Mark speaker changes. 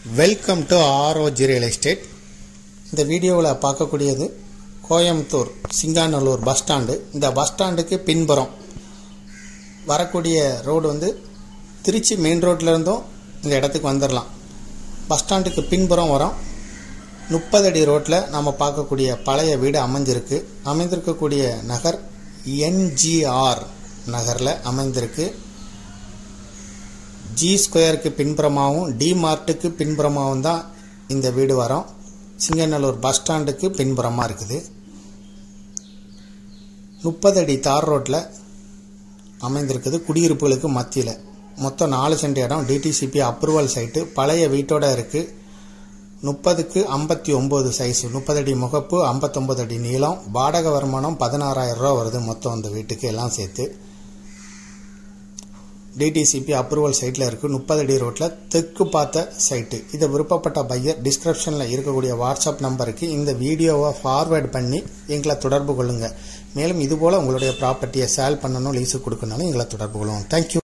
Speaker 1: welcome to ROG real estate இந்த வீடியோவில் பார்க்கக்கூடியது கோயம்புத்தூர் சிங்காநல்லூர் பஸ் ஸ்டாண்டு இந்த பஸ் ஸ்டாண்டுக்கு பின்புறம் வரக்கூடிய ரோடு வந்து திருச்சி மெயின் ரோட்லேருந்தும் இந்த இடத்துக்கு வந்துடலாம் பஸ் ஸ்டாண்டுக்கு பின்புறம் வரோம் முப்பது அடி ரோட்டில் நம்ம பார்க்கக்கூடிய பழைய வீடு அமைஞ்சிருக்கு அமைந்திருக்கக்கூடிய நகர் என்ஜிஆர் நகரில் அமைந்திருக்கு ஜி ஸ்கொயருக்கு பின்புறமாகவும் டி மார்ட்டுக்கு பின்புறமாகவும் தான் இந்த வீடு வரும் சிங்கநல்லூர் பஸ் ஸ்டாண்டுக்கு பின்புறமாக இருக்குது முப்பது அடி தார் ரோட்டில் அமைந்திருக்குது குடியிருப்புகளுக்கு மத்தியில் மொத்தம் நாலு சென்ட் இடம் டிடிசிபி அப்ரூவல் சைட்டு பழைய வீட்டோட இருக்குது முப்பதுக்கு ஐம்பத்தி ஒம்பது சைஸு முப்பது அடி முகப்பு ஐம்பத்தொம்பது அடி நீளம் வாடகை வருமானம் பதினாறாயிரம் ரூபா வருது மொத்தம் அந்த வீட்டுக்கு எல்லாம் சேர்த்து டிடிசிபி அப்ரூவல் சைட்டில் இருக்குது முப்பது அடி ரோட்டில் தெற்கு பார்த்த சைட்டு இதை விருப்பப்பட்ட பையர் டிஸ்கிரிப்ஷனில் இருக்கக்கூடிய வாட்ஸ்அப் நம்பருக்கு இந்த வீடியோவை ஃபார்வேர்ட் பண்ணி எங்களை தொடர்பு கொள்ளுங்கள் மேலும் இதுபோல் உங்களுடைய ப்ராப்பர்ட்டியை சேல் பண்ணணும் லீஸு கொடுக்கணும்னாலும் எங்களை தொடர்பு கொள்ளுவோம் தேங்க்யூ